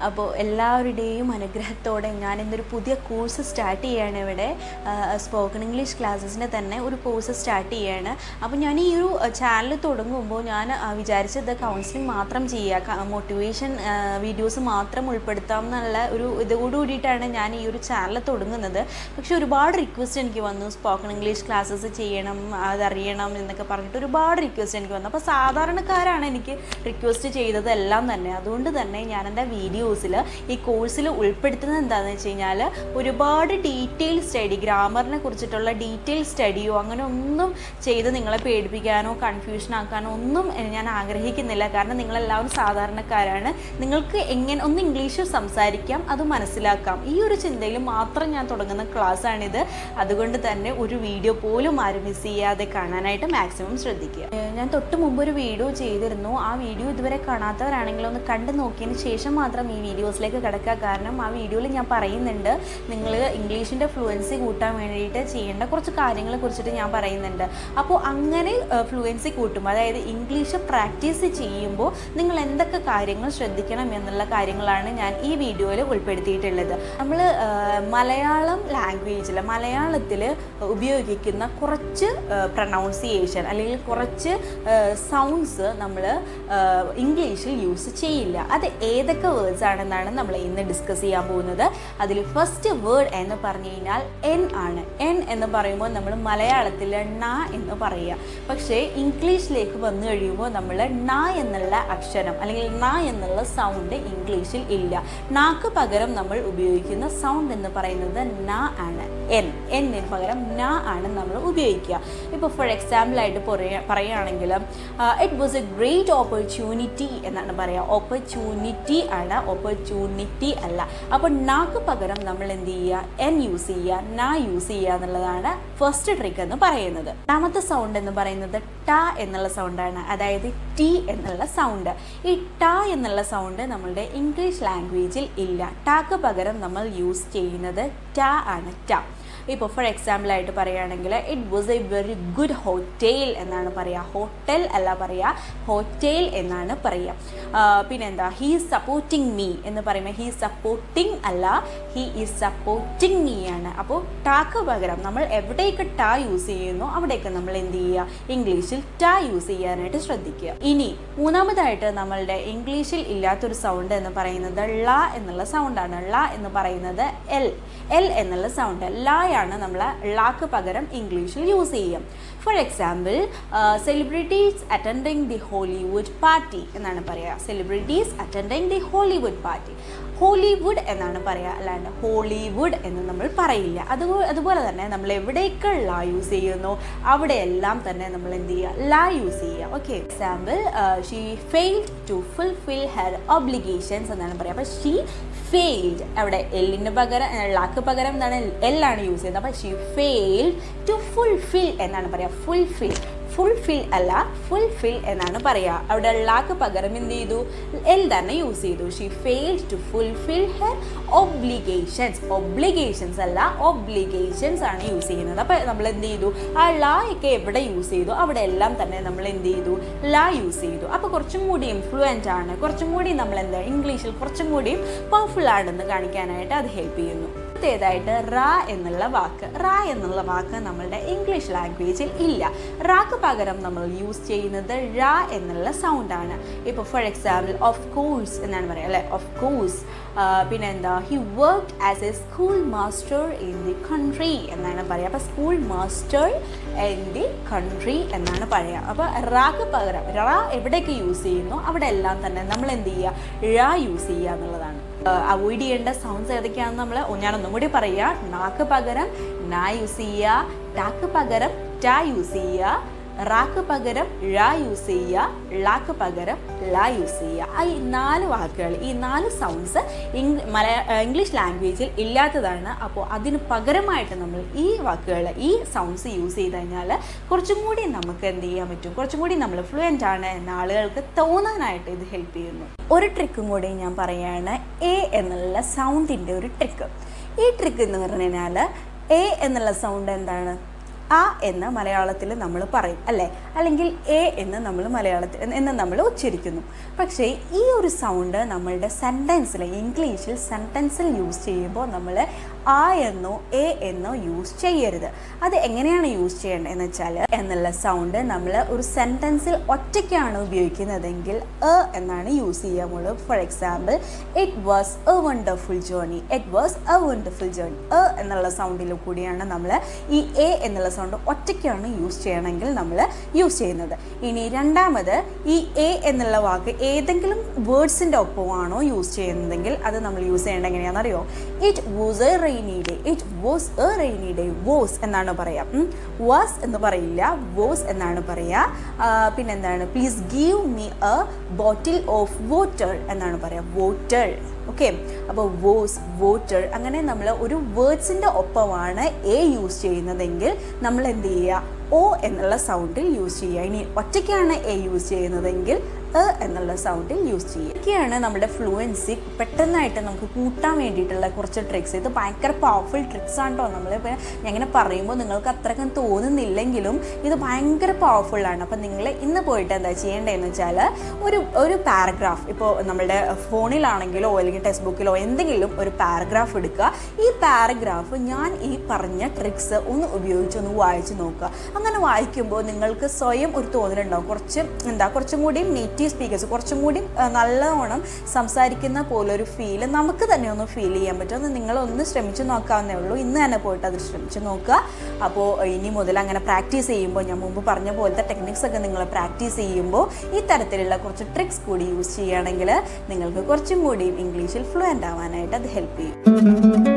അപ്പോൾ എല്ലാവരുടെയും അനുഗ്രഹത്തോടെ ഞാൻ ഇന്നൊരു പുതിയ കോഴ്സ് സ്റ്റാർട്ട് ചെയ്യാണ് ഇവിടെ സ്പോക്കൺ ഇംഗ്ലീഷ് ക്ലാസ്സസിൻ്റെ തന്നെ ഒരു കോഴ്സ് സ്റ്റാർട്ട് ചെയ്യാണ് അപ്പോൾ ഞാൻ ഈ ഒരു ചാനൽ തുടങ്ങുമ്പോൾ ഞാൻ ആ, വിചാരിച്ചത് കൗൺസിലിംഗ് മാത്രം ചെയ്യുക മോട്ടിവേഷൻ വീഡിയോസ് മാത്രം ഉൾപ്പെടുത്താം എന്നുള്ള ഒരു ഇതോട് കൂടിയിട്ടാണ് ഞാൻ ഈ ഒരു ചാനൽ തുടങ്ങുന്നത് പക്ഷേ ഒരുപാട് റിക്വസ്റ്റ് എനിക്ക് വന്നു സ്പോക്കൺ ഇംഗ്ലീഷ് ക്ലാസ്സസ് ചെയ്യണം അതറിയണം എന്നൊക്കെ പറഞ്ഞിട്ട് ഒരുപാട് റിക്വസ്റ്റ് എനിക്ക് വന്നു അപ്പോൾ സാധാരണക്കാരാണ് എനിക്ക് റിക്വസ്റ്റ് ചെയ്തതെല്ലാം തന്നെ അതുകൊണ്ട് തന്നെ ഞാൻ എൻ്റെ വീഡിയോസിൽ ഈ കോഴ്സിൽ ഉൾപ്പെടുത്തുന്നത് എന്താണെന്ന് വെച്ച് കഴിഞ്ഞാൽ ഒരുപാട് ഡീറ്റെയിൽ സ്റ്റഡി ഗ്രാമറിനെ കുറിച്ചിട്ടുള്ള ഡീറ്റെയിൽ സ്റ്റഡിയോ അങ്ങനെ ഒന്നും ചെയ്ത് നിങ്ങളെ പേടിപ്പിക്കാനോ കൺഫ്യൂഷൻ ആക്കാനോ ഒന്നും ഞാൻ ആഗ്രഹിക്കുന്നില്ല കാരണം നിങ്ങളെല്ലാവരും സാധാരണക്കാരാണ് നിങ്ങൾക്ക് എങ്ങനെ ഒന്ന് ഇംഗ്ലീഷ് സംസാരിക്കാം അത് മനസ്സിലാക്കാം ഈ ഒരു ചിന്തയിൽ മാത്രം ഞാൻ തുടങ്ങുന്ന ക്ലാസ്സാണിത് അതുകൊണ്ട് തന്നെ ഒരു വീഡിയോ പോലും ആരും മിസ് ചെയ്യാതെ കാണാനായിട്ട് മാക്സിമം ശ്രദ്ധിക്കുക ഏഹ് ഞാൻ തൊട്ട് മുമ്പ് ഒരു വീഡിയോ ചെയ്തിരുന്നു ആ വീഡിയോ ഇതുവരെ കാണാത്തവരാണെങ്കിൽ ഒന്ന് കണ്ടു നോക്കിയതിന് ശേഷം മാത്രം ഈ വീഡിയോസിലേക്ക് കിടക്കുക കാരണം ആ വീഡിയോയിൽ ഞാൻ പറയുന്നുണ്ട് നിങ്ങൾ ഇംഗ്ലീഷിൻ്റെ ഫ്ലുവൻസി കൂട്ടാൻ വേണ്ടിയിട്ട് ചെയ്യേണ്ട കുറച്ച് കാര്യങ്ങളെ കുറിച്ചിട്ട് ഞാൻ പറയുന്നുണ്ട് അപ്പോൾ അങ്ങനെ ഫ്ലുവൻസി കൂട്ടുമ്പോൾ അതായത് ഇംഗ്ലീഷ് പ്രാക്ടീസ് ചെയ്യുമ്പോൾ നിങ്ങൾ എന്തൊക്കെ കാര്യങ്ങൾ ശ്രദ്ധിക്കണം എന്നുള്ള കാര്യങ്ങളാണ് ഞാൻ ഈ വീഡിയോയിൽ ഉൾപ്പെടുത്തിയിട്ടുള്ളത് നമ്മൾ മലയാളം ലാംഗ്വേജിൽ മലയാളത്തിൽ ഉപയോഗിക്കുന്ന കുറച്ച് പ്രൊനൗൺസിയേഷൻ അല്ലെങ്കിൽ കുറച്ച് സൗണ്ട്സ് നമ്മൾ ഇംഗ്ലീഷിൽ യൂസ് ചെയ്യില്ല അത് ഏതൊക്കെ വേർഡ്സ് ആണെന്നാണ് നമ്മൾ ഇന്ന് ഡിസ്കസ് ചെയ്യാൻ പോകുന്നത് അതിൽ ഫസ്റ്റ് വേർഡ് എന്ന് പറഞ്ഞു കഴിഞ്ഞാൽ എൻ ആണ് എൻ എന്ന് പറയുമ്പോൾ നമ്മൾ മലയാളത്തിൽ ണ എന്ന് പറയുക പക്ഷേ ഇംഗ്ലീഷിലേക്ക് വന്നു കഴിയുമ്പോൾ നമ്മൾ ണ എന്നുള്ള അക്ഷരം അല്ലെങ്കിൽ ണ എന്നുള്ള സൗണ്ട് ഇംഗ്ലീഷിൽ ഇല്ല നാക്ക് പകരം നമ്മൾ ഉപയോഗിക്കുന്ന സൗണ്ട് എന്ന് പറയുന്നത് ന ആണ് എൻ എന്നിന് പകരം ന ആണ് നമ്മൾ ഉപയോഗിക്കുക ഇപ്പോൾ ഫോർ എക്സാമ്പിൾ ആയിട്ട് പറയാ- പറയുകയാണെങ്കിൽ it was a great opportunity എന്നാണ് പറയുക ഓപ്പർച്യൂണിറ്റി ആണ് ഓപ്പർച്യൂണിറ്റി അല്ല അപ്പോൾ നാക്ക് പകരം നമ്മൾ എന്ത് ചെയ്യുക എൻ യൂസ് ചെയ്യുക ന യൂസ് ചെയ്യുക എന്നുള്ളതാണ് ഫസ്റ്റ് ട്രിക്ക് എന്ന് പറയുന്നത് രണ്ടാമത്തെ സൗണ്ട് എന്ന് പറയുന്നത് ട എന്നുള്ള സൗണ്ടാണ് അതായത് ടി എന്നുള്ള സൗണ്ട് ഈ ട എന്നുള്ള സൗണ്ട് നമ്മളുടെ ഇംഗ്ലീഷ് ലാംഗ്വേജിൽ ഇല്ല ടാക്ക് പകരം നമ്മൾ യൂസ് ചെയ്യുന്നത് ട ആണ് ട ഇപ്പോൾ ഫോർ എക്സാമ്പിൾ ആയിട്ട് പറയുകയാണെങ്കിൽ it was a very good hotel എന്നാണ് പറയുക ഹോട്ടൽ അല്ല പറയുക ഹോട്ടൽ എന്നാണ് പറയുക ആ, പിന്നെന്താ ഹീ ഈസ് സപ്പോർട്ടിങ് മീ എന്ന് പറയുമ്പോൾ ഹീ സപ്പോർട്ടിങ് അല്ല ഹീ ഈസ് സപ്പോർട്ടിങ് മീ ആണ് അപ്പോൾ ടാക്ക് പകരം നമ്മൾ എവിടേക്ക് ടാ യൂസ് ചെയ്യുന്നു അവിടേക്ക് നമ്മൾ എന്ത് ചെയ്യുക ഇംഗ്ലീഷിൽ ടാ യൂസ് ചെയ്യാനായിട്ട് ശ്രദ്ധിക്കുക ഇനി മൂന്നാമതായിട്ട് നമ്മളുടെ ഇംഗ്ലീഷിൽ ഇല്ലാത്തൊരു സൗണ്ട് എന്ന് പറയുന്നത് ള എന്നുള്ള സൗണ്ടാണ് ള എന്ന് പറയുന്നത് എൽ എൽ എന്നുള്ള സൗണ്ട് ലായാണ് നമ്മൾ ളാക്ക് പകരം ഇംഗ്ലീഷിൽ യൂസ് ചെയ്യും for example celebrities attending the Hollywood party എന്നാണ് പറയുക celebrities attending the Hollywood party Hollywood എന്നാണ് പറയുക അല്ലാണ്ട് ഹോളിവുഡ് എന്ന് നമ്മൾ പറയില്ല അതുപോലെ അതുപോലെ തന്നെ നമ്മൾ എവിടേക്ക് ലാ യൂസ് ചെയ്യുന്നു അവിടെയെല്ലാം തന്നെ നമ്മൾ എന്ത് ചെയ്യുക ലാ യൂസ് ചെയ്യുക okay example she failed to fulfil her obligations എന്നാണ് പറയുക അപ്പോൾ ഷീ ഫെയിൽഡ് അവിടെ എല്ലിന് പകരം ലാക്ക് പകരം എന്താണ് എല്ലാണ് യൂസ് ചെയ്യുന്നത് അപ്പോൾ ഷീ ഫെയിൽഡ് ടു ഫുൾഫിൽ എന്നാണ് പറയുക ഫുൾഫിൽ ഫുൾഫിൽ അല്ല ഫുൾഫിൽ എന്നാണ് പറയുക അവിടെ ലാക്ക് പകരം എന്ത് ചെയ്തു എൽ തന്നെ യൂസ് ചെയ്തു she failed to fulfil her obligations obligations അല്ല ഒബ്ലിഗേഷൻസ് ആണ് യൂസ് ചെയ്യുന്നത് അപ്പോൾ നമ്മൾ എന്ത് ചെയ്തു ആ ലാ ഒക്കെ എവിടെ യൂസ് ചെയ്തു അവിടെ എല്ലാം തന്നെ നമ്മൾ എന്ത് ചെയ്തു ലാ യൂസ് ചെയ്തു അപ്പോൾ കുറച്ചും കൂടി ഇൻഫ്ലുവൻ്റ് ആണ് കുറച്ചും കൂടി നമ്മൾ എന്താ ഇംഗ്ലീഷിൽ കുറച്ചും കൂടി പവർഫുൾ ആണെന്ന് കാണിക്കാനായിട്ട് അത് ഹെൽപ്പ് ചെയ്യുന്നു അടുത്തതായിട്ട് റ എന്നുള്ള വാക്ക് റ എന്നുള്ള വാക്ക് നമ്മളുടെ ഇംഗ്ലീഷ് ലാംഗ്വേജിൽ ഇല്ല റാക്ക് പകരം നമ്മൾ യൂസ് ചെയ്യുന്നത് റ എന്നുള്ള സൗണ്ടാണ് ഇപ്പോൾ ഫോർ എക്സാമ്പിൾ ഓഫ് കോഴ്സ് എന്നാണ് പറയുക അല്ലേ ഓഫ് കോഴ്സ് പിന്നെ എന്താ he worked as a school master in the country എന്നാണ് പറയുക അപ്പോൾ school master in the country എന്നാണ് പറയുക അപ്പോൾ റാക്ക് പകരം റ എവിടെയൊക്കെ യൂസ് ചെയ്യുന്നു അവിടെ എല്ലാം തന്നെ നമ്മൾ എന്ത് ചെയ്യുക ഴ യൂസ് ചെയ്യുക എന്നുള്ളതാണ് അവോയ്ഡ് ചെയ്യേണ്ട സൗണ്ട്സ് ഏതൊക്കെയാണെന്ന് നമ്മൾ ഞാനൊന്നും കൂടി പറയുക നാക്ക് പകരം നാ യൂസ് ചെയ്യുക ടാക്ക് പകരം ടാ യൂസ് ചെയ്യുക റാക്ക് പകരം ഴ യൂസ് ചെയ്യുക ളാക്ക് പകരം ല യൂസ് ചെയ്യുക ഈ നാല് വാക്കുകൾ ഈ നാല് സൗണ്ട്സ് മലയാ ഇംഗ്ലീഷ് ലാംഗ്വേജിൽ ഇല്ലാത്തതാണ് അപ്പോൾ അതിന് പകരമായിട്ട് നമ്മൾ ഈ വാക്കുകൾ ഈ സൗണ്ട്സ് യൂസ് ചെയ്ത് കഴിഞ്ഞാൽ കുറച്ചും കൂടി നമുക്ക് എന്ത് ചെയ്യാൻ പറ്റും കുറച്ചും കൂടി നമ്മൾ ഫ്ലുവൻ്റ് ആണ് എന്ന ആളുകൾക്ക് തോന്നാനായിട്ട് ഇത് ഹെൽപ്പ് ചെയ്യുന്നു ഒരു ട്രിക്കും കൂടി ഞാൻ പറയുകയാണ് എ എന്നുള്ള സൗണ്ടിൻ്റെ ഒരു ട്രിക്ക് ഈ ട്രിക്ക് എന്ന് പറഞ്ഞു കഴിഞ്ഞാൽ എ എന്നുള്ള സൗണ്ട് എന്താണ് ആ എന്ന് മലയാളത്തിൽ നമ്മൾ പറയും അല്ലേ അല്ലെങ്കിൽ എ എന്ന് നമ്മൾ മലയാളത്തിൽ എന്ന് നമ്മൾ ഉച്ചരിക്കുന്നു പക്ഷേ ഈ ഒരു സൗണ്ട് നമ്മളുടെ സെൻറ്റൻസിൽ ഇംഗ്ലീഷിൽ സെൻറ്റൻസിൽ യൂസ് ചെയ്യുമ്പോൾ നമ്മൾ ആ എന്നോ എ എന്നോ യൂസ് ചെയ്യരുത് അത് എങ്ങനെയാണ് യൂസ് ചെയ്യേണ്ടത് എന്ന് വെച്ചാൽ എന്നുള്ള സൗണ്ട് നമ്മൾ ഒരു സെൻറ്റൻസിൽ ഒറ്റയ്ക്കാണ് ഉപയോഗിക്കുന്നതെങ്കിൽ എ എന്നാണ് യൂസ് ചെയ്യാമുള്ളൂ for example it was a wonderful journey it was a wonderful journey a എന്നുള്ള സൗണ്ടിൽ കൂടിയാണ് നമ്മൾ ഈ എ എന്നുള്ള സൗണ്ട് ഒറ്റയ്ക്കാണ് യൂസ് ചെയ്യണമെങ്കിൽ നമ്മൾ യൂസ് ചെയ്യുന്നത് ഇനി രണ്ടാമത് ഈ എ എന്നുള്ള വാക്ക് ഏതെങ്കിലും വേർഡ്സിൻ്റെ ഒപ്പമാണോ യൂസ് ചെയ്യുന്നതെങ്കിൽ അത് നമ്മൾ യൂസ് ചെയ്യേണ്ടത് എങ്ങനെയാണെന്നറിയോ it was a rainy day it was a rainy day was എന്നാണ് പറയുക വാസ് എന്ന് പറയില്ല വോസ് എന്നാണ് പറയുക പിന്നെന്താണ് please give me a bottle of water എന്നാണ് പറയുക വാട്ടർ ഓക്കെ അപ്പോൾ വോസ് വോട്ടർ അങ്ങനെ നമ്മൾ ഒരു വേർഡ്സിൻ്റെ ഒപ്പമാണ് എ യൂസ് ചെയ്യുന്നതെങ്കിൽ നമ്മൾ എന്ത് ചെയ്യുക ഓ എന്നുള്ള സൗണ്ടിൽ യൂസ് ചെയ്യുക ഇനി ഒറ്റയ്ക്കാണ് എ യൂസ് ചെയ്യുന്നതെങ്കിൽ എ എന്നുള്ള സൗണ്ടിൽ യൂസ് ചെയ്യുക ഇതൊക്കെയാണ് നമ്മുടെ ഫ്ലുവൻസി പെട്ടെന്നായിട്ട് നമുക്ക് കൂട്ടാൻ വേണ്ടിയിട്ടുള്ള കുറച്ച് ട്രിക്സ് ഇത് ഭയങ്കര പവർഫുൾ ട്രിക്സ് ആണ് കേട്ടോ നമ്മളിപ്പോൾ ഇങ്ങനെ പറയുമ്പോൾ നിങ്ങൾക്ക് അത്രയ്ക്കും തോന്നുന്നില്ലെങ്കിലും ഇത് ഭയങ്കര പവർഫുൾ ആണ് അപ്പം നിങ്ങൾ ഇന്ന് പോയിട്ട് എന്താ ചെയ്യേണ്ടതെന്ന് വെച്ചാൽ ഒരു ഒരു പാരഗ്രാഫ് ഇപ്പോൾ നമ്മുടെ ഫോണിലാണെങ്കിലോ അല്ലെങ്കിൽ ടെക്സ്റ്റ് ബുക്കിലോ എന്തെങ്കിലും ഒരു പാരഗ്രാഫ് എടുക്കുക ഈ പാരഗ്രാഫ് ഞാൻ ഈ പറഞ്ഞ ട്രിക്സ് ഒന്ന് ഉപയോഗിച്ച് ഒന്ന് വായിച്ച് നോക്കുക അങ്ങനെ വായിക്കുമ്പോൾ നിങ്ങൾക്ക് സ്വയം ഒരു തോന്നലുണ്ടാവും കുറച്ച് എന്താ കുറച്ചും കൂടി നേറ്റീവ് സ്പീക്കേഴ്സ് കുറച്ചും കൂടി ആ, നല്ലവണ്ണം സംസാരിക്കുന്ന പോലൊരു ഫീൽ നമുക്ക് തന്നെ ഒന്ന് ഫീൽ ചെയ്യാൻ പറ്റും അത് നിങ്ങളൊന്ന് ശ്രമിച്ച് നോക്കാവുന്നേ ഉള്ളൂ ഇന്ന് തന്നെ പോയിട്ട് അത് ശ്രമിച്ച് നോക്കുക അപ്പോൾ ഇനി മുതൽ അങ്ങനെ പ്രാക്ടീസ് ചെയ്യുമ്പോൾ ഞാൻ മുമ്പ് പറഞ്ഞ പോലത്തെ ടെക്നിക്സ് ഒക്കെ നിങ്ങൾ പ്രാക്ടീസ് ചെയ്യുമ്പോൾ ഈ തരത്തിലുള്ള കുറച്ച് ട്രിക്സ് കൂടി യൂസ് ചെയ്യുകയാണെങ്കിൽ നിങ്ങൾക്ക് കുറച്ചും കൂടി ഇംഗ്ലീഷിൽ ഫ്ലുവൻ്റ് ആവാനായിട്ട് അത് ഹെൽപ്പ് ചെയ്യും